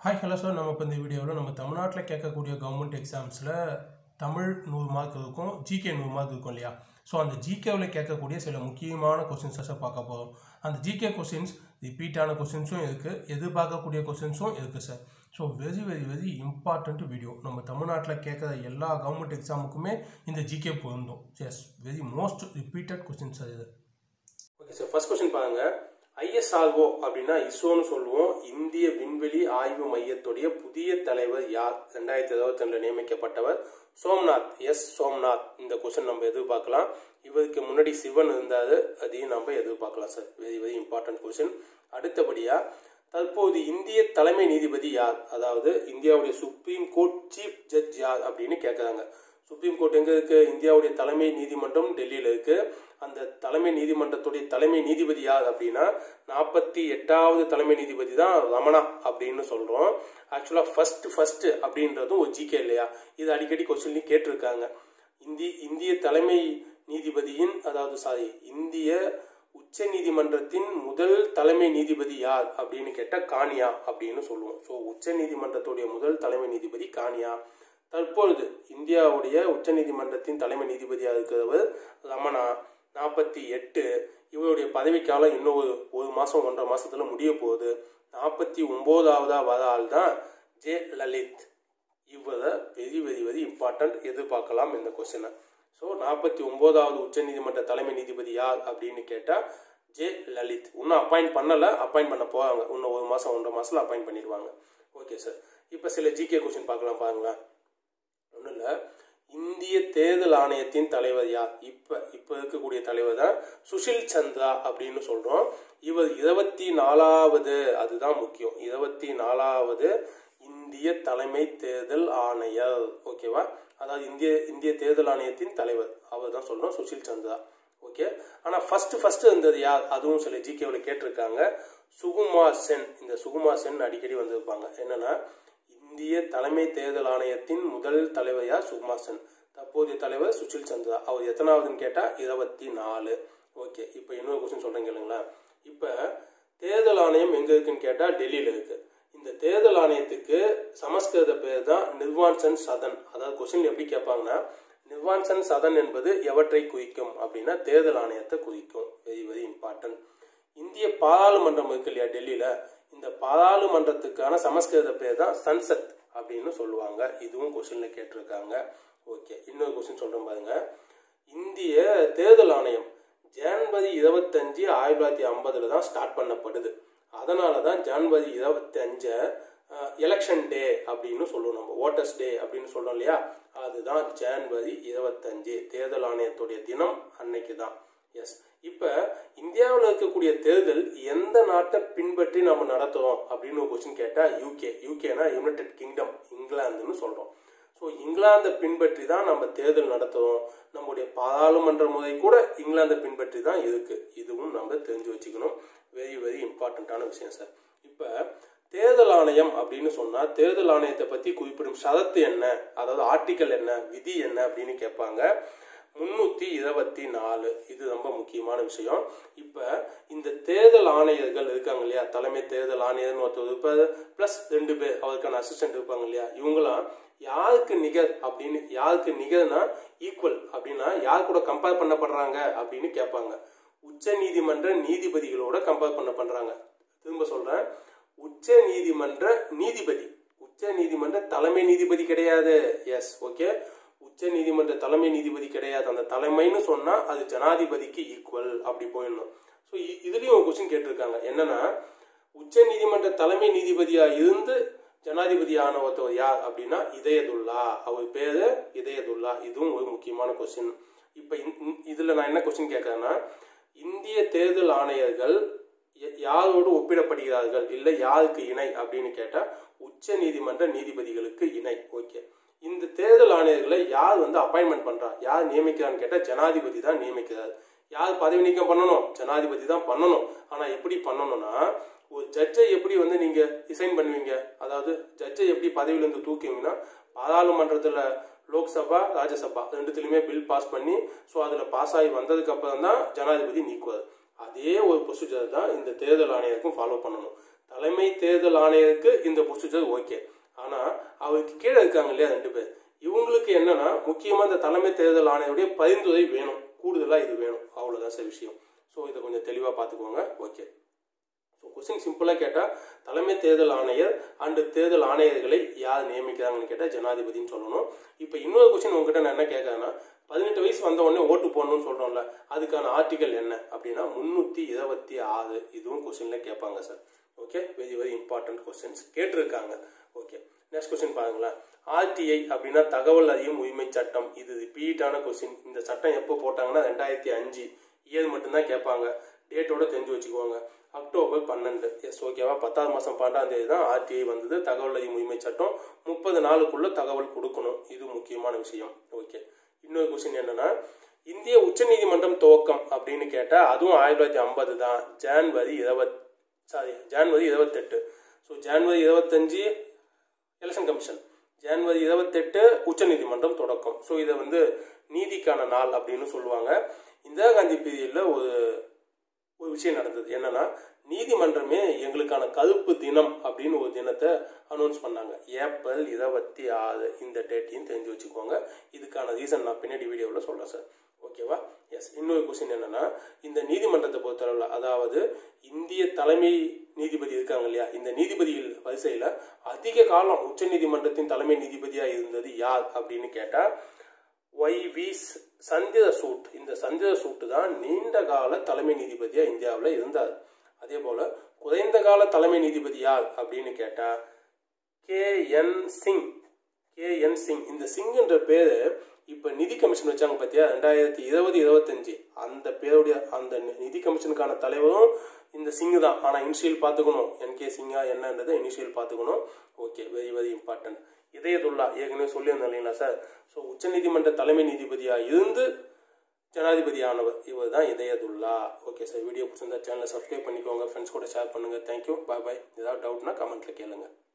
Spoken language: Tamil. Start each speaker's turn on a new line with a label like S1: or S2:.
S1: ஹாய் ஹலோ சார் நம்ம இப்போ இந்த வீடியோவில் நம்ம தமிழ்நாட்டில் கேட்கக்கூடிய கவர்மெண்ட் எக்ஸாம்ஸில் தமிழ் நூறு மார்க் இருக்கும் ஜிகே நூறு மார்க் இருக்கும் இல்லையா ஸோ அந்த ஜிகேவில் கேட்கக்கூடிய சில முக்கியமான கொஸ்டின்ஸை சார் பார்க்க போகிறோம் அந்த ஜிகே கொஸ்டின்ஸ் ரிப்பீட்டான கொஸ்டின்ஸும் இருக்குது எதிர்பார்க்கக்கூடிய கொஸ்டின்ஸும் இருக்குது sir so very very very important video நம்ம தமிழ்நாட்டில் கேட்குற எல்லா கவர்மெண்ட் எக்ஸாமுக்குமே இந்த ஜிகே பொருந்தும் yes very most repeated questions sir இது ஓகே சார் ஃபர்ஸ்ட் கொஸ்டின் பாருங்க ஐஎஸ்ஆர்ஓ அப்படின்னா இஸ்ரோன்னு சொல்லுவோம் இந்திய விண்வெளி ஆய்வு மையத்துடைய புதிய தலைவர் யார் ரெண்டாயிரத்தி இருபத்தி ரெண்டுல நியமிக்கப்பட்டவர் சோம்நாத் எஸ் சோம்நாத் இந்த கொஸ்டின் நம்ம எதிர்பார்க்கலாம் இவருக்கு முன்னாடி சிவன் இருந்தாரு அதையும் நம்ம எதிர்பார்க்கலாம் sir very very important question அடுத்தபடியா தற்போது இந்திய தலைமை நீதிபதி யார் அதாவது இந்தியாவுடைய சுப்ரீம் கோர்ட் சீஃப் ஜட்ஜ் யார் அப்படின்னு கேட்குறாங்க சுப்ரீம் கோர்ட் எங்க இருக்கு இந்தியாவுடைய தலைமை நீதிமன்றம் டெல்லியில இருக்கு அந்த தலைமை நீதிமன்றத்துடைய தலைமை நீதிபதி யார் அப்படின்னா நாற்பத்தி எட்டாவது தலைமை நீதிபதி தான் ரமணா அப்படின்னு சொல்றோம் ஆக்சுவலா ஃபர்ஸ்ட் ஃபர்ஸ்ட் அப்படின்றதும் ஒரு ஜிகே இல்லையா இது அடிக்கடி கொஸ்டின்லையும் கேட்டிருக்காங்க இந்திய இந்திய தலைமை நீதிபதியின் அதாவது சாரி இந்திய உச்ச நீதிமன்றத்தின் முதல் தலைமை நீதிபதி யார் அப்படின்னு கேட்டால் கானியா அப்படின்னு சொல்லுவோம் ஸோ உச்ச நீதிமன்றத்துடைய முதல் தலைமை நீதிபதி கானியா தற்பொழுது இந்தியாவுடைய உச்ச நீதிமன்றத்தின் தலைமை நீதிபதியாக இருக்கிறவர் ரமணா நாற்பத்தி எட்டு இவருடைய பதவிக்காலம் இன்னும் ஒரு ஒரு மாதம் ஒன்றரை மாசத்துல முடிய போகுது நாற்பத்தி ஒம்போதாவதா வர ஆள் தான் ஜே லலித் இவரை வெரி வெரி வெரி இம்பார்ட்டன்ட் எதிர்பார்க்கலாம் இந்த கொஸ்டினை ஸோ நாற்பத்தி ஒம்போதாவது உச்ச நீதிமன்ற தலைமை நீதிபதி யார் அப்படின்னு கேட்டால் ஜே லலித் இன்னும் அப்பாயிண்ட் பண்ணலை அப்பாயிண்ட் பண்ண போவாங்க இன்னும் ஒரு மாதம் ஒன்றரை மாதத்தில் அப்பாயிண்ட் பண்ணிடுவாங்க ஓகே சார் இப்போ சில ஜிகே கொஸ்டின் பார்க்கலாம் பாருங்களேன் ஒன்றும் இல்லை இந்திய தேர்தல் ஆணையத்தின் தலைவர் யார் இப்போ இப்போ இருக்கக்கூடிய தலைவர் தான் சுஷில் சந்திரா அப்படின்னு சொல்கிறோம் இவர் இருபத்தி நாலாவது அதுதான் முக்கியம் இருபத்தி நாலாவது இந்திய தலைமை தேர்தல் ஆணையர் ஓகேவா அதாவது இந்திய இந்திய தேர்தல் ஆணையத்தின் தலைவர் அவர் தான் சொல்கிறோம் சுஷில் சந்திரா ஓகே ஆனால் ஃபர்ஸ்ட் ஃபர்ஸ்ட் இருந்தது யார் அதுவும் சில ஜிகேவில் கேட்டிருக்காங்க சுகுமார் சென் இந்த சுகுமார் சென் அடிக்கடி வந்திருப்பாங்க என்னன்னா இந்திய தலைமை தேர்தல் ஆணையத்தின் முதல் தலைவர் யார் சுகுமார் சென் தற்போதைய தலைவர் சுஷில் சந்திரா அவர் எத்தனாவதுன்னு கேட்டால் இருபத்தி நாலு ஓகே இப்போ இன்னொரு கொஸ்டின் சொல்கிறேன் கேளுங்களேன் இப்போ தேர்தல் ஆணையம் எங்கே இருக்குன்னு கேட்டால் டெல்லியில் இருக்கு இந்த தேர்தல் ஆணையத்துக்கு சமஸ்கிருத பேர் தான் நிர்வான்சன் சதன் அதாவது கொஸ்டின் எப்படி கேட்பாங்கன்னா நிர்வான்சன் சதன் என்பது எவற்றை குறிக்கும் அப்படின்னா தேர்தல் ஆணையத்தை குறிக்கும் வெரி வெரி இம்பார்ட்டன்ட் இந்திய பாராளுமன்றம் இருக்கு இல்லையா டெல்லியில இந்த பாராளுமன்றத்துக்கான சமஸ்கிருத பேர் தான் சன்சத் அப்படின்னு சொல்லுவாங்க இதுவும் கொஸ்டின்ல கேட்டிருக்காங்க ஓகே இன்னொரு கொஸ்டின் சொல்றேன் பாருங்க இந்திய தேர்தல் ஆணையம் ஜனவரி இருபத்தஞ்சு ஆயிரத்தி தொள்ளாயிரத்தி ஐம்பதுல தான் ஸ்டார்ட் பண்ணப்படுது அதனால தான் ஜனவரி இருபத்தி அஞ்சு எலெக்ஷன் டே அப்படின்னு சொல்லுவோம் நம்ம ஓட்டர்ஸ் டே அப்படின்னு சொல்றோம் இல்லையா அதுதான் ஜனவரி இருபத்தஞ்சு தேர்தல் ஆணையத்துடைய தினம் அன்னைக்கு தான் எஸ் இப்போ இந்தியாவில் இருக்கக்கூடிய தேர்தல் எந்த நாட்டை பின்பற்றி நம்ம நடத்துகிறோம் அப்படின்னு ஒரு கொஸ்டின் கேட்டால் யூகே யூகேனா யுனைடெட் கிங்டம் இங்கிலாந்துன்னு சொல்கிறோம் ஸோ இங்கிலாந்தை பின்பற்றி தான் நம்ம தேர்தல் நடத்துகிறோம் நம்முடைய பாராளுமன்ற முறை கூட இங்கிலாந்தை பின்பற்றி தான் இருக்கு இதுவும் நம்ம தெரிஞ்சு வச்சுக்கணும் வெரி வெரி இம்பார்ட்டண்ட்டான விஷயம் சார் இப்போ தேர்தல் ஆணையம் அப்படின்னு சொன்னா தேர்தல் ஆணையத்தை பத்தி குறிப்பிடும் சரத்து என்ன அதாவது ஆர்டிக்கல் என்ன விதி என்ன அப்படின்னு கேட்பாங்க முன்னூத்தி இருபத்தி நாலு இது ரொம்ப முக்கியமான விஷயம் இப்ப இந்த தேர்தல் ஆணையர்கள் இருக்காங்க இல்லையா தலைமை தேர்தல் ஆணையர்னு ஒருத்தர் இருப்பாரு பிளஸ் ரெண்டு பேர் அவருக்கான அசிஸ்டன்ட் இருப்பாங்க இல்லையா இவங்களாம் யாருக்கு நிகர் அப்படின்னு யாருக்கு நிகர்னா ஈக்குவல் அப்படின்னா யார் கூட கம்பேர் பண்ணப்படுறாங்க அப்படின்னு கேட்பாங்க உச்ச நீதிமன்ற நீதிபதிகளோட கம்பேர் பண்ண பண்றாங்க திரும்ப சொல்றேன் உச்ச நீதிமன்ற நீதிபதி உச்ச நீதிமன்ற தலைமை நீதிபதி கிடையாது எஸ் ஓகே உச்ச நீதிமன்ற தலைமை நீதிபதி கிடையாது அந்த தலைமைன்னு சொன்னா அது ஜனாதிபதிக்கு ஈக்குவல் அப்படி போயிடணும் ஸோ இதுலயும் ஒரு கொஸ்டின் கேட்டிருக்காங்க என்னன்னா உச்ச நீதிமன்ற தலைமை நீதிபதியா இருந்து ஜனாதிபதி ஆன ஒருத்தவர் யார் அப்படின்னா இதயதுல்லா அவர் பேரு இதயதுல்லா இதுவும் ஒரு முக்கியமான கொஸ்டின் இப்ப இதுல நான் என்ன கொஸ்டின் கேட்கறேன்னா இந்திய தேர்தல் ஆணையர்கள் யாரோடு ஒப்பிடப்படுகிறார்கள் இல்லை யாருக்கு இணை அப்படின்னு கேட்டா உச்ச நீதிமன்ற நீதிபதிகளுக்கு இணை ஓகே இந்த தேர்தல் ஆணையர்களை யார் வந்து அப்பாயின்மெண்ட் பண்றா யார் நியமிக்கிறான்னு கேட்டா ஜனாதிபதி தான் நியமிக்கிறார் யார் பதவி நீக்கம் பண்ணணும் ஜனாதிபதி தான் பண்ணணும் ஆனா எப்படி பண்ணணும்னா ஒரு ஜட்ஜை எப்படி வந்து நீங்க ரிசைன் பண்ணுவீங்க அதாவது ஜட்ஜை எப்படி பதவியிலிருந்து தூக்குவீங்கன்னா பாராளுமன்றத்துல லோக்சபா ராஜ்யசபா ரெண்டுத்துலயுமே பில் பாஸ் பண்ணி ஸோ அதுல பாஸ் ஆகி வந்ததுக்கு அப்புறம் தான் ஜனாதிபதி நீக்குவார் அதே ஒரு ப்ரொசீஜர் தான் இந்த தேர்தல் ஆணையருக்கும் ஃபாலோ பண்ணணும் தலைமை தேர்தல் ஆணையருக்கு இந்த ப்ரொசீஜர் ஓகே ஆனால் அவருக்கு கீழே இருக்காங்க இல்லையா ரெண்டு பேர் இவங்களுக்கு என்னன்னா முக்கியமாக இந்த தலைமை தேர்தல் ஆணையருடைய பரிந்துரை வேணும் கூடுதலாக இது வேணும் அவ்வளோதான் சார் விஷயம் ஸோ இதை கொஞ்சம் தெளிவாக பார்த்துக்கோங்க ஓகே ஸோ கொஸ்டின் சிம்பிளாக கேட்டால் தலைமை தேர்தல் ஆணையர் அண்டு தேர்தல் ஆணையர்களை யார் நியமிக்கிறாங்கன்னு கேட்டால் ஜனாதிபதினு சொல்லணும் இப்போ இன்னொரு கொஸ்டின் உங்ககிட்ட நான் என்ன கேட்கறேன்னா பதினெட்டு வயசு வந்த உடனே ஓட்டு போடணும்னு சொல்கிறோம்ல அதுக்கான ஆர்டிகல் என்ன அப்படின்னா முந்நூற்றி இருபத்தி ஆறு இதுவும் கொஸ்டினில் கேட்பாங்க sir okay very very important questions கேட்டிருக்காங்க ஓகே நெக்ஸ்ட் கொஸ்டின் பாருங்களேன் ஆர்டிஐ அப்படின்னா தகவல் அறியும் உரிமை சட்டம் இது ரிப்பீட்டான கொஸ்டின் இந்த சட்டம் எப்போ போட்டாங்கன்னா ரெண்டாயிரத்தி அஞ்சு இயர் மட்டும்தான் கேட்பாங்க டேட்டோட தெரிஞ்சு வச்சுக்குவாங்க அக்டோபர் பன்னெண்டு எஸ் ஓகேவா பத்தாவது மாதம் பன்னெண்டாம் தேதி தான் ஆர்டிஐ வந்தது தகவல் அறியும் உரிமை சட்டம் முப்பது நாளுக்குள்ள தகவல் கொடுக்கணும் இது முக்கியமான விஷயம் ஓகே இன்னொரு கொஸ்டின் என்னன்னா இந்திய உச்சநீதிமன்றம் துவக்கம் அப்படின்னு கேட்டால் அதுவும் ஆயிரத்தி தொள்ளாயிரத்தி ஐம்பது தான் ஜான்வரி இருபத் சாரி ஜான்வரி இருபத்தெட்டு ஸோ ஜான்வரி இருபத்தஞ்சு எலெக்ஷன் கமிஷன் ஜான்வரி இருபத்தெட்டு உச்சநீதிமன்றம் தொடக்கம் ஸோ இதை வந்து நீதிக்கான நாள் அப்படின்னு சொல்லுவாங்க இந்திரா காந்தி பீரியடில் ஒரு ஒரு விஷயம் நடந்தது என்னன்னா நீதிமன்றமே எங்களுக்கான கருப்பு தினம் அப்படின்னு ஒரு தினத்தை அனௌன்ஸ் பண்ணாங்க ஏப்ரல் இருபத்தி ஆறு இந்த டேட்டையும் தெரிஞ்சு வச்சுக்கோங்க இதுக்கான ரீசன் நான் பின்னாடி வீடியோவில் சொல்கிறேன் சார் ஓகேவா எஸ் இன்னொரு கொஸ்டின் என்னன்னா இந்த நீதிமன்றத்தை பொறுத்தளவில் அதாவது இந்திய தலைமை நீதிபதி இருக்காங்க இல்லையா இந்த நீதிபதிகள் வரிசையில் அதிக காலம் உச்ச நீதிமன்றத்தின் தலைமை நீதிபதியாக இருந்தது யார் அப்படின்னு கேட்டால் ஒய் வி சந்திர சூட் இந்த சந்திர சூட்டு தான் நீண்ட கால தலைமை நீதிபதியாக இந்தியாவில் இருந்தார் அதே போல் குறைந்த கால தலைமை நீதிபதி யார் அப்படின்னு கேட்டால் K N Singh K N Singh இந்த சிங்ன்ற பேர் இப்போ நிதி கமிஷன் வச்சாங்க பார்த்தியா ரெண்டாயிரத்தி இருபது இருபத்தஞ்சு அந்த பேருடைய அந்த நிதி கமிஷனுக்கான தலைவரும் இந்த சிங் தான் ஆனால் இனிஷியல் பார்த்துக்கணும் என்கே சிங்கா என்னன்றதை இனிஷியல் பார்த்துக்கணும் ஓகே வெரி வெரி இம்பார்ட்டன்ட் இதயத்துல்லா ஏற்கனவே சொல்லியிருந்தேன் இல்லைங்களா சார் ஸோ உச்சநீதிமன்ற தலைமை நீதிபதியாக இருந்து ஜனாதிபதி ஆனவர் இவர் தான் இதயதுல்லா ஓகே சார் வீடியோ பிடிச்சிருந்தா சேனலை சப்ஸ்கிரைப் பண்ணிக்கோங்க ஃப்ரெண்ட்ஸ் கூட ஷேர் பண்ணுங்கள் தேங்க்யூ பாய் பாய் ஏதாவது டவுட்னா கமெண்ட்டில் கேளுங்கள்